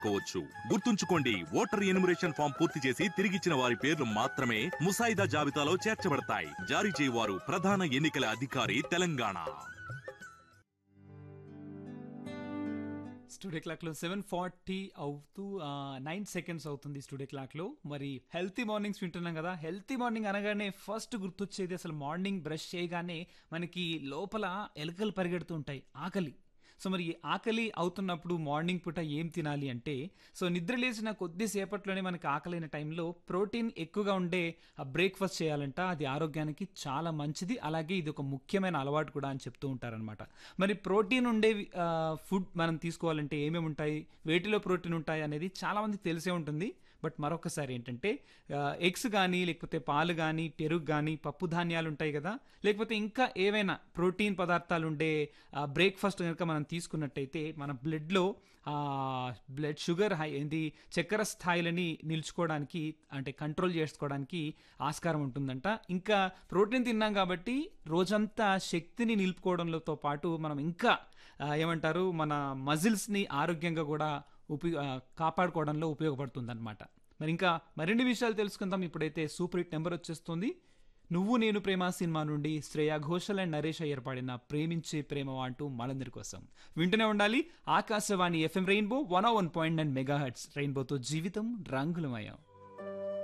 కోవచ్చు గుర్తుంచుకోండి voter enumeration form పూర్తి చేసి తిరిగిచ్చిన వారి పేర్లు మాత్రమే ముసాయిదా జాబితాలో చేర్చబడతాయి జారీ చేయవారు ప్రధాన ఎన్నికల అధికారి తెలంగాణ స్టూడియో క్లాక్లో సెవెన్ ఫార్టీ అవుతూ నైన్ సెకండ్స్ అవుతుంది స్టూడియో క్లాక్లో మరి హెల్తీ మార్నింగ్స్ వింటున్నాం కదా హెల్తీ మార్నింగ్ అనగానే ఫస్ట్ గుర్తొచ్చేది అసలు మార్నింగ్ బ్రష్ చేయగానే మనకి లోపల ఎలుకలు పరిగెడుతూ ఉంటాయి ఆకలి సో మరి ఈ ఆకలి అవుతున్నప్పుడు మార్నింగ్ పూట ఏం తినాలి అంటే సో నిద్ర లేచిన కొద్దిసేపట్లోనే మనకి ఆకలైన టైంలో ప్రోటీన్ ఎక్కువగా ఉండే బ్రేక్ఫాస్ట్ చేయాలంట అది ఆరోగ్యానికి చాలా మంచిది అలాగే ఇది ఒక ముఖ్యమైన అలవాటు కూడా అని చెప్తూ ఉంటారనమాట మరి ప్రోటీన్ ఉండే ఫుడ్ మనం తీసుకోవాలంటే ఏమేమి ఉంటాయి వేటిలో ప్రోటీన్ ఉంటాయి అనేది చాలా మందికి తెలిసే ఉంటుంది బట్ మరొకసారి ఏంటంటే ఎగ్స్ కానీ లేకపోతే పాలు కానీ పెరుగు కానీ పప్పు ధాన్యాలు ఉంటాయి కదా లేకపోతే ఇంకా ఏవైనా ప్రోటీన్ పదార్థాలు ఉండే బ్రేక్ఫాస్ట్ కనుక మనం తీసుకున్నట్టయితే మన బ్లడ్లో బ్లడ్ షుగర్ హై ఏంది చక్కెర స్థాయిలని నిలుచుకోవడానికి అంటే కంట్రోల్ చేసుకోవడానికి ఆస్కారం ఉంటుందంట ఇంకా ప్రోటీన్ తిన్నాం కాబట్టి రోజంతా శక్తిని నిలుపుకోవడంతో పాటు మనం ఇంకా ఆ, ఏమంటారు మన మజిల్స్ని ఆరోగ్యంగా కూడా ఉపయోగ కాపాడుకోవడంలో ఉపయోగపడుతుందన్నమాట మరి ఇంకా మరిన్ని విషయాలు తెలుసుకుందాం ఇప్పుడైతే సూపర్ హిట్ నెంబర్ వచ్చేస్తుంది నువ్వు నేను ప్రేమ సినిమా నుండి శ్రేయా ఘోషల్ అండ్ నరేష్ అయ్యర్ పాడిన ప్రేమించే ప్రేమ అంటూ మనందరి కోసం వింటూనే ఉండాలి Akashvani FM rainbow one one point nine megahertz రెయిన్బోతో జీవితం రంగులమయం